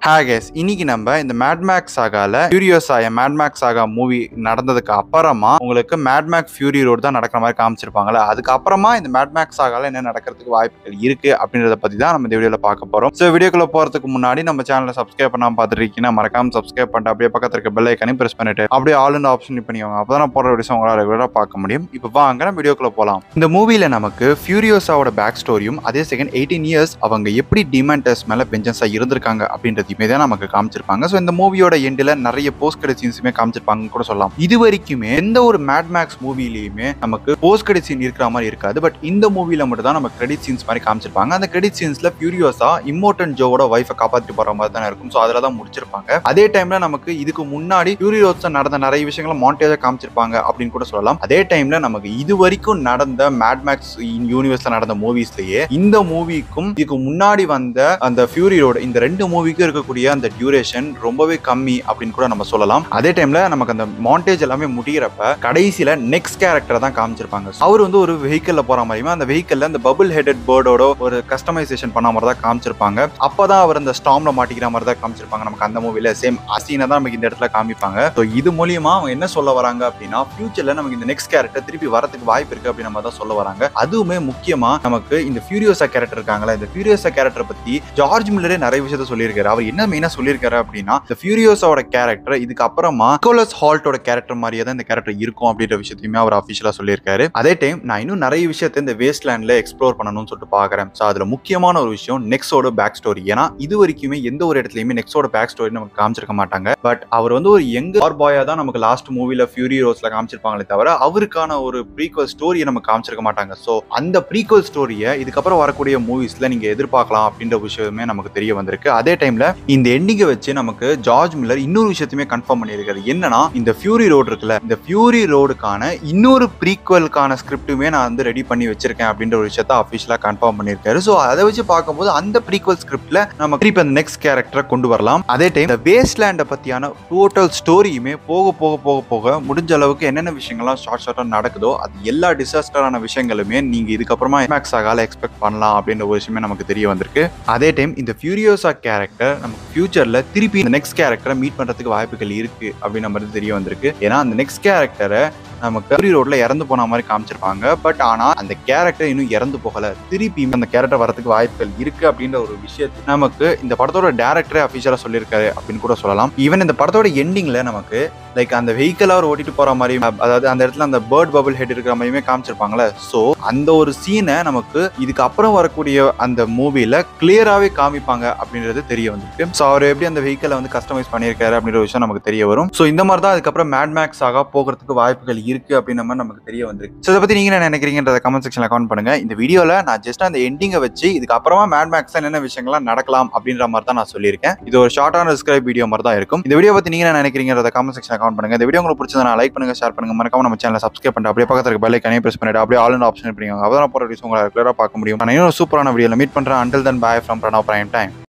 ஹேகேஸ் இன்னைக்கு நம்ம இந்த மேட்மேக்ஸ் சாகால ஃபியூரியஸ் ஆய மேட்மேக்ஸ் சாகா மூவி நடந்ததுக்கு அப்புறமா உங்களுக்கு மேட்மேக் ஃபியூரி ரோடு தான் நடக்கிற மாதிரி காமிச்சிருப்பாங்கல்ல அதுக்கு அப்புறமா இந்த மேட்மேக்ஸ் சாகால என்ன நடக்கிறதுக்கு வாய்ப்புகள் இருக்கு அப்படின்றத பத்தி தான் நம்ம இந்த வீடியோல பார்க்க போறோம் ஸோ வீடியோக்குள்ள போறதுக்கு முன்னாடி நம்ம சேனலை சப்ஸ்கிரைப் பண்ணாம பார்த்துட்டு இருக்கீங்கன்னா மறக்காம சப்ஸ்கிரைப் பண்ணிட்டு அப்படியே பக்கத்துல இருக்க பெல் ஐக்கனையும் பிரஸ் பண்ணிட்டு அப்படியே ஆல் இந்த ஆப்ஷன் பண்ணிவாங்க அப்பதான் நான் போற வீடியோஸ் உங்களால் ரெகுலரா பார்க்க முடியும் இப்போ வாங்க நம்ம வீடியோக்குள்ள போலாம் இந்த மூவில நமக்கு ஃபியூரியோஸாவோட பேக் ஸ்டோரியும் அதே செகண்ட் எயிட்டீன் இயர்ஸ் அவங்க எப்படி டிமாண்டர்ஸ் மேல வெஞ்சன்ஸா இருந்திருக்காங்க அப்படின்றதையுமே தான் நமக்கு காமிச்சிருப்பாங்க ஸோ இந்த மூவியோட எண்டில் நிறைய போஸ்ட் கிரெடிட் சீன்ஸுமே காமிச்சிருப்பாங்க கூட சொல்லலாம் இது வரைக்குமே எந்த ஒரு மேட் மேக்ஸ் மூவிலையுமே நமக்கு போஸ்ட் கிரெடிட் சீன் இருக்கிற மாதிரி இருக்காது பட் இந்த மூவில மட்டும் தான் நம்ம கிரெடிட் சீன்ஸ் மாதிரி காமிச்சிருப்பாங்க அந்த கிரெடிட் சீன்ஸ்ல பியூரியோஸா இம்மோட்டன் ஜோவோட ஒய்ஃபை காப்பாற்றி போற மாதிரி தான் இருக்கும் ஸோ அதில் தான் முடிச்சிருப்பாங்க அதே டைம்ல நமக்கு இதுக்கு முன்னாடி பியூரியோஸா நடந்த நிறைய விஷயங்களை மாண்டேஜா காமிச்சிருப்பாங்க அப்படின்னு கூட சொல்லலாம் அதே டைம்ல நமக்கு இது வரைக்கும் நடந்த மேட் மேக்ஸ் யூனிவர்ஸ்ல நடந்த மூவிஸ்லயே இந்த மூவிக்கும் இதுக்கு முன்னாடி வந்த அந்த ஃபியூரி ரோடு இந்த ரெண்டு மூவிக்கும் இருக்கக்கூடிய அந்த டியூரேஷன் ரொம்பவே கம்மி அப்படின்னு கூட நம்ம சொல்லலாம் அதே டைம்ல நமக்கு அந்த மாண்டேஜ் எல்லாமே முடிகிறப்ப கடைசியில நெக்ஸ்ட் கேரக்டர் தான் காமிச்சிருப்பாங்க அவர் வந்து ஒரு வெஹிக்கிள்ல போற மாதிரியுமே அந்த வெஹிக்கிள்ல அந்த பபிள் ஹெடட் பேர்டோட ஒரு கஸ்டமைசேஷன் பண்ண மாதிரி தான் காமிச்சிருப்பாங்க அப்பதான் அவர் அந்த ஸ்டாம்ல மாட்டிக்கிற மாதிரி தான் காமிச்சிருப்பாங்க நமக்கு அந்த மூவில சேம் அசீனை தான் நமக்கு இந்த இடத்துல காமிப்பாங்க ஸோ இது மூலியமா அவங்க என்ன சொல்ல வராங்க அப்படின்னா ஃபியூச்சர்ல நமக்கு இந்த நெக்ஸ்ட் கேரக்டர் திருப்பி வரதுக்கு வாய்ப்பு இருக்கு அப்படின்னு நம்ம தான் சொல்ல வராங்க அதுவுமே முக்கியமா நமக்கு இந்த ஃபியூரியோசா கேரக்டர் இருக்காங்களா இந்த ஃபியூரியோசா கேரக்டர் பத்தி ஜார்ஜ் மில்லரே நிறைய விஷயத்த சொல்லியிருக்காரு அவர் என்ன மெயினா சொல்லியிருக்காரு அப்படின்னா இந்த ஃபியூரியோஸோட கேரக்டர் இதுக்கு அப்புறமா நிக்கோலஸ் ஹால்ட்டோட கேரக்டர் மாதிரியே தான் இந்த கேரக்டர் இருக்கும் அப்படின்ற விஷயத்தையுமே அவர் அஃபிஷியலா சொல்லியிருக்காரு அதே டைம் நான் இன்னும் நிறைய விஷயத்த இந்த வேஸ்ட் லேண்ட்ல எக்ஸ்ப்ளோர் பண்ணணும்னு சொல்லிட்டு பாக்குறேன் ஸோ அதுல முக்கியமான ஒரு விஷயம் நெக்ஸோட பேக் ஸ்டோரி ஏன்னா இது வரைக்குமே எந்த ஒரு இடத்துலயுமே நெக்ஸோட பேக் ஸ்டோரி நமக்கு காமிச்சிருக்க மாட்டாங்க பட் அவர் வந்து ஒரு யங் ஆர் பாயா தான் நமக்கு லாஸ்ட் மூவில ஃபியூரி ரோஸ்ல காமிச்சிருப்பாங்களே தவிர அவருக்கான ஒரு ப்ரீக்வல் ஸ்டோரியை நமக்கு காமிச்சிருக்க மாட்டாங்க ஸோ அந்த ப்ரீக்வல் ஸ்டோரியை இதுக்கப்புறம் வரக்கூடிய மூவிஸ்ல நீங்க எதிர்பார்க்கலாம் அப்படின்ற விஷயமே நமக்கு தெரிய வந்திருக்கு அதே டைம்ல இந்த எண்டிங்கை வச்சு நமக்கு ஜார்ஜ் மில்லர் இன்னொரு விஷயத்தையுமே கன்ஃபார்ம் பண்ணியிருக்காரு என்னன்னா இந்த ஃபியூரி ரோடு இருக்குல்ல இந்த ஃபியூரி ரோடுக்கான இன்னொரு ப்ரீக்வலுக்கான ஸ்கிரிப்ட்டுமே நான் வந்து ரெடி பண்ணி வச்சிருக்கேன் அப்படின்ற ஒரு விஷயத்த அஃபிஷியலா கன்ஃபார்ம் பண்ணியிருக்காரு ஸோ அதை வச்சு பார்க்கும்போது அந்த ப்ரீக்வல் ஸ்கிரிப்ட்ல நம்ம திருப்பி அந்த நெக்ஸ்ட் கேரக்டரை கொண்டு வரலாம் அதே டைம் இந்த வேஸ்ட் லேண்டை பத்தியான டோட்டல் ஸ்டோரியுமே போக போக போக போக முடிஞ்ச அளவுக்கு என்னென்ன விஷயங்கள்லாம் ஷார்ட் ஷார்ட்டாக நடக்குதோ அது எல்லா டிசாஸ்டரான விஷயங்களுமே நீங்க இதுக்கப்புறமா மேக்ஸ் ஆகால எக்ஸ்பெக்ட் பண்ணலாம் அப்படின்ற ஒரு விஷயமே நமக்கு தெரிய வந்திருக்கு அதே டைம் இந்த ஃபியூரியோசா கேரக்டர் நமக்கு ஃபியூச்சர்ல திருப்பி இந்த நெக்ஸ்ட் கேரக்டரை மீட் பண்றதுக்கு வாய்ப்புகள் இருக்கு அப்படின்னு நம்ம தெரிய வந்திருக்கு ஏன்னா அந்த நெக்ஸ்ட் கேரக்டரை நமக்கு ஃபியூரி ரோட்ல இறந்து போன மாதிரி காமிச்சிருப்பாங்க பட் ஆனா அந்த கேரக்டர் இன்னும் இறந்து போகல திருப்பி அந்த கேரக்டர் வரதுக்கு வாய்ப்புகள் இருக்கு அப்படின்ற ஒரு விஷயத்தை நமக்கு இந்த படத்தோட டேரக்டரே அஃபிஷியலா சொல்லியிருக்காரு அப்படின்னு கூட சொல்லலாம் ஈவன் இந்த படத்தோட எண்டிங்ல நமக்கு லைக் அந்த வெஹிக்கிள் அவர் ஓட்டிட்டு போற மாதிரி அதாவது அந்த இடத்துல அந்த பேர்ட் பபிள் ஹெட் இருக்கிற மாதிரியுமே காமிச்சிருப்பாங்களே ஸோ அந்த ஒரு சீனை நமக்கு இதுக்கு அப்புறம் வரக்கூடிய அந்த மூவில கிளியராகவே காமிப்பாங்க அப்படின்றது தெரிய வந்திருக்கு ஸோ அவர் எப்படி அந்த வெஹிக்கிளை வந்து கஸ்டமைஸ் பண்ணியிருக்காரு அப்படின்ற விஷயம் நமக்கு தெரிய வரும் ஸோ இந்த மாதிரி தான் அதுக்கப்புறம் மேட் மேக்ஸ் ஆக போகிறதுக்கு வாய்ப்புகள் இருக்கு அப்படின்ற மாதிரி நமக்கு தெரிய வந்திருக்கு ஸோ இதை பத்தி நீங்க என்ன நினைக்கிறீங்கன்றத கமெண்ட் செக்ஷன்ல கமெண்ட் பண்ணுங்க இந்த வீடியோல நான் ஜஸ்ட் அந்த எண்டிங்கை வச்சு இதுக்கு அப்புறமா மேட் மேக்ஸ் என்னென்ன விஷயங்கள்லாம் நடக்கலாம் அப்படின்ற மாதிரி தான் நான் சொல்லியிருக்கேன் இது ஒரு ஷார்ட்டான டிஸ்கிரைப் வீடியோ மாதிரி தான் இருக்கும் இந்த வீடியோ பத்தி நீங்க என்ன நினைக்கிறீங்கன்றத கமெண்ட் செக்ஷன்ல கமெண்ட் பண்ணுங்க இந்த வீடியோ உங்களுக்கு பிடிச்சதை லைக் பண்ணுங்க ஷேர் பண்ணுங்க மறக்காம நம்ம சேனலை சப்ஸ்கிரைப் பண்ணிட்டு அப்படியே பக்கத்துல இருக்க பெல் ஐக்கனே பிரஸ் பண்ணிட்டு அப்படியே ஆல் ஆப்ஷன் பண்ணிங்க அப்பதான் போற வீடியோஸ் உங்களை ரெகுலரா பார்க்க முடியும் நான் இன்னும் சூப்பரான வீடியோல மீட் பண்றேன் until then bye from Pranav prime time